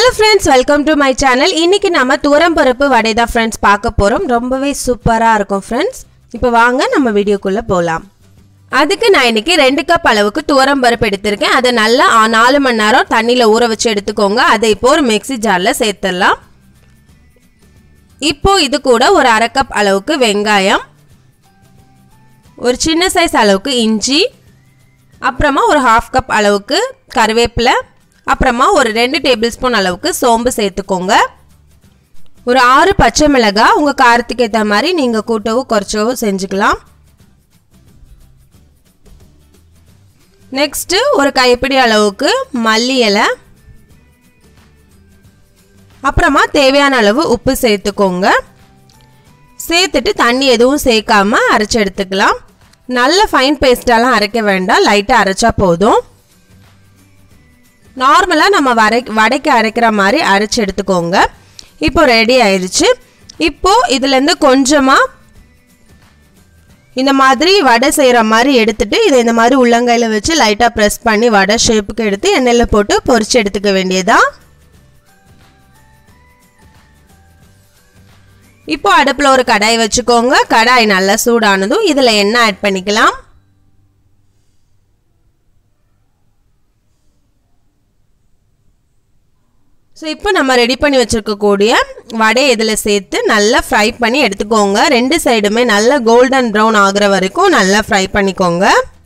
hello friends welcome to my channel இன்னைக்கு நம்ம தூரம் பருப்பு வடை தான் ஃப்ரெண்ட்ஸ் பார்க்க போகிறோம் ரொம்பவே சூப்பராக இருக்கும் ஃப்ரெண்ட்ஸ் இப்போ வாங்க நம்ம வீடியோக்குள்ளே போகலாம் அதுக்கு நான் இன்னைக்கு ரெண்டு கப் அளவுக்கு துவரம் பருப்பு எடுத்திருக்கேன் அதை நல்லா ஆ, நாலு மணி நேரம் தண்ணியில் ஊற வச்சு எடுத்துக்கோங்க அதை இப்போ ஒரு மிக்ஸி ஜாரில் சேர்த்துடலாம் இப்போ இது கூட ஒரு அரை கப் அளவுக்கு வெங்காயம் ஒரு சின்ன சைஸ் அளவுக்கு இஞ்சி அப்புறமா ஒரு ஹாஃப் கப் அளவுக்கு கருவேப்பிலை அப்புறமா ஒரு ரெண்டு டேபிள் ஸ்பூன் அளவுக்கு சோம்பு சேர்த்துக்கோங்க ஒரு ஆறு பச்சை மிளகாய் உங்கள் காரத்துக்கு ஏற்ற மாதிரி நீங்கள் கூட்டவோ குறைச்சவோ செஞ்சுக்கலாம் நெக்ஸ்ட்டு ஒரு கைப்பிடி அளவுக்கு மல்லி இலை அப்புறமா தேவையான அளவு உப்பு சேர்த்துக்கோங்க சேர்த்துட்டு தண்ணி எதுவும் சேர்க்காம அரைச்சி எடுத்துக்கலாம் நல்ல ஃபைன் பேஸ்டெல்லாம் அரைக்க வேண்டாம் லைட்டாக அரைச்சா போதும் நார்மலாக நம்ம வரை வடைக்கு அரைக்கிற மாதிரி அரைச்சி எடுத்துக்கோங்க இப்போ ரெடி ஆயிடுச்சு இப்போ இதுலேருந்து கொஞ்சமாக இந்த மாதிரி வடை செய்கிற மாதிரி எடுத்துட்டு இதை இந்த மாதிரி உள்ளங்கையில் வச்சு லைட்டாக ப்ரெஸ் பண்ணி வடை ஷேப்புக்கு எடுத்து எண்ணெயில் போட்டு பொரிச்சு எடுத்துக்க வேண்டியதான் இப்போ அடுப்பில் ஒரு கடாய் வச்சுக்கோங்க கடாய் நல்லா சூடானதும் இதில் எண்ணெய் ஆட் பண்ணிக்கலாம் ஸோ இப்போ நம்ம ரெடி பண்ணி வச்சுருக்கக்கூடிய வடையை இதில் சேர்த்து நல்லா ஃப்ரை பண்ணி எடுத்துக்கோங்க ரெண்டு சைடுமே நல்லா கோல்டன் ப்ரௌன் ஆகுற வரைக்கும் நல்லா ஃப்ரை பண்ணிக்கோங்க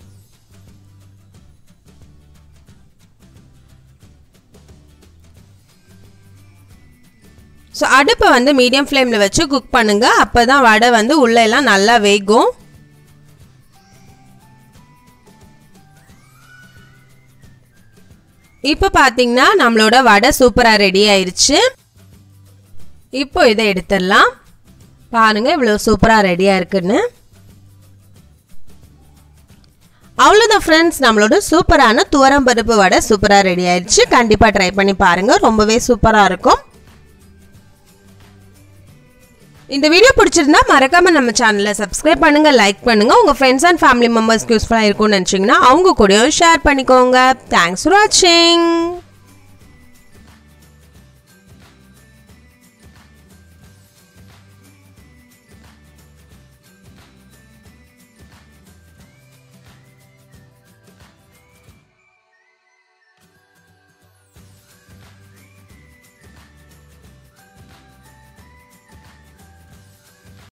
ஸோ அடுப்பை வந்து மீடியம் ஃப்ளேமில் வச்சு குக் பண்ணுங்கள் அப்போ தான் வடை வந்து உள்ளே எல்லாம் நல்லா வேகும் இப்போ பார்த்தீங்கன்னா நம்மளோட வடை சூப்பராக ரெடி ஆயிடுச்சு இப்போ இதை எடுத்துடலாம் பாருங்க இவ்வளோ சூப்பராக ரெடியாக இருக்குன்னு அவ்வளோதான் ஃப்ரெண்ட்ஸ் நம்மளோட சூப்பரான துவரம்பருப்பு வடை சூப்பராக ரெடி ஆயிடுச்சு கண்டிப்பாக ட்ரை பண்ணி பாருங்கள் ரொம்பவே சூப்பராக இருக்கும் இந்த வீடியோ பிடிச்சிருந்தா மறக்காம நம்ம சேனலை சப்ஸ்கிரைப் பண்ணுங்க லைக் பண்ணுங்க உங்க ஃப்ரெண்ட்ஸ் அண்ட் ஃபேமிலி மெம்பர்ஸ்க்கு யூஸ்ஃபுல்லாக இருக்கும்னு நினச்சிங்கன்னா அவங்க கூடயும் ஷேர் பண்ணிக்கோங்க தேங்க்ஸ் ஃபார் வாட்சிங்